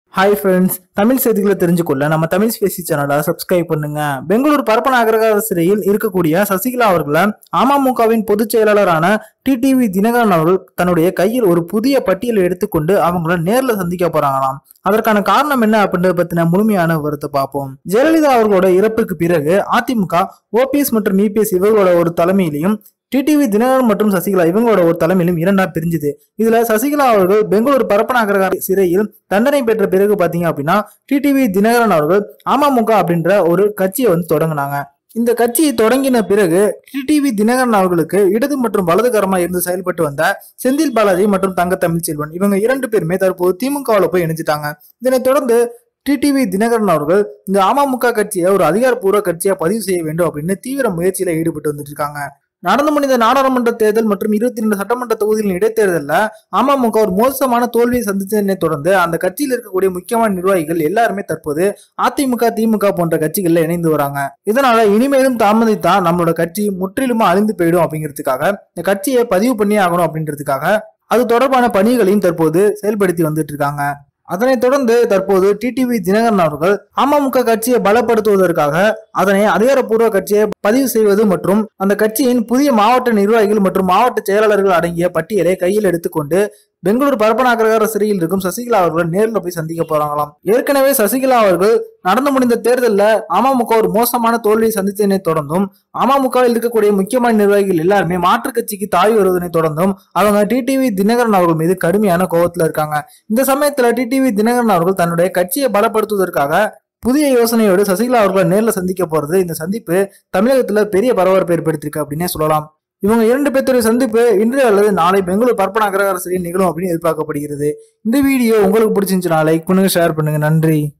hi friends Tamil செய்திகளை தெரிஞ்சுக்கொள்ள நம்ம Tamil Spacey சேனலை சப்ஸ்கிரைப் பண்ணுங்க பெங்களூர் பரப்பன அக்ரகார சிறையில் இருக்கக்கூடிய சசிகலா அவர்களை அமமுகவின் பொதுச் செயலாளரான டிடிவி தினகரன் அவர்கள் தன்னுடைய கையில் ஒரு புதிய பட்டியலை எடுத்துக்கொண்டு அவங்கள நேர்ல சந்திக்க போறாங்களாம் அதற்கான காரணம் என்ன அப்படின்றத பத்தின முழுமையான விவரத்தை பார்ப்போம் ஜெயலலிதா அவர்களோட இறப்புக்கு பிறகு அதிமுக ஓபிஎஸ் மற்றும் இபிஎஸ் இவர்களோட ஒரு தலைமையிலையும் டிடிவி தினகரன் மற்றும் சசிகலா இவங்களோட ஒரு தலைமையிலும் இரண்டா பிரிஞ்சுது இதுல சசிகலா அவர்கள் பெங்களூர் பரப்பன அக்ரகார சிறையில் தண்டனை பெற்ற பிறகு பாத்தீங்க அப்படின்னா டிடிவி தினகரன் அவர்கள் அமமுக அப்படின்ற ஒரு கட்சியை வந்து தொடங்கினாங்க இந்த கட்சியை தொடங்கின பிறகு டிடிவி தினகரன் அவர்களுக்கு இடது மற்றும் வலதுகரமா இருந்து செயல்பட்டு வந்த செந்தில் பாலாஜி மற்றும் தங்க தமிழ்ச்செல்வன் இவங்க இரண்டு பேருமே தற்போது திமுகவில் போய் இணைஞ்சிட்டாங்க இதனைத் தொடர்ந்து டிடிவி தினகரன் அவர்கள் இந்த அமமுக கட்சியை ஒரு அதிகாரப்பூர்வ கட்சியா பதிவு செய்ய வேண்டும் அப்படின்னு தீவிர முயற்சியில ஈடுபட்டு வந்துட்டு இருக்காங்க நடந்து முடிந்த நாடாளுமன்ற தேர்தல் மற்றும் இருபத்தி ரெண்டு சட்டமன்ற தொகுதிகளின் இடைத்தேர்தலில் அமமுக ஒரு மோசமான தோல்வியை சந்தித்ததனை தொடர்ந்து அந்த கட்சியில் இருக்கக்கூடிய முக்கியமான நிர்வாகிகள் எல்லாருமே தற்போது அதிமுக திமுக போன்ற கட்சிகள்ல இணைந்து வராங்க இதனால இனிமேலும் தாமதித்தா நம்மளோட கட்சி முற்றிலுமா அழிந்து போயிடும் அப்படிங்கிறதுக்காக இந்த கட்சியை பதிவு பண்ணி ஆகணும் அப்படின்றதுக்காக அது தொடர்பான பணிகளையும் தற்போது செயல்படுத்தி வந்துட்டு இருக்காங்க அதனைத் தொடர்ந்து தற்போது டிடிவி தினகரன் அவர்கள் அமமுக கட்சியை பலப்படுத்துவதற்காக அதனை அதிகாரப்பூர்வ கட்சியை பதிவு செய்வது மற்றும் அந்த கட்சியின் புதிய மாவட்ட நிர்வாகிகள் மற்றும் மாவட்ட செயலாளர்கள் அடங்கிய பட்டியலை கையில் எடுத்துக்கொண்டு பெங்களூர் பரப்பன அக்ரகார சிறையில் இருக்கும் சசிகலா அவர்கள் நேரில் போய் சந்திக்க போறாங்களாம் ஏற்கனவே சசிகலா அவர்கள் நடந்து முடிந்த தேர்தலில் அமமுக ஒரு மோசமான தோல்வியை சந்தித்ததனை தொடர்ந்தும் அமமுகவில் இருக்கக்கூடிய முக்கியமான நிர்வாகிகள் எல்லாருமே மாற்றுக் கட்சிக்கு தாய் வருவதனை தொடர்ந்தும் அவங்க டிடிவி தினகரன் அவர்கள் மீது கடுமையான கோபத்துல இருக்காங்க இந்த சமயத்துல டிடிவி தினகரன் அவர்கள் தன்னுடைய கட்சியை பலப்படுத்துவதற்காக புதிய யோசனையோடு சசிகலா அவர்களை நேரில் சந்திக்க போறது இந்த சந்திப்பு தமிழகத்துல பெரிய பரபரப்பு ஏற்படுத்தியிருக்கு அப்படின்னே சொல்லலாம் இவங்க இரண்டு பேர்த்துடைய சந்திப்பு இன்று அல்லது நாளை பெங்களூர் பரப்பன அக்ரகார சிறையில் நிகழும் அப்படின்னு எதிர்பார்க்கப்படுகிறது இந்த வீடியோ உங்களுக்கு பிடிச்சிருந்துச்சுன்னா லைக் பண்ணுங்க ஷேர் பண்ணுங்க நன்றி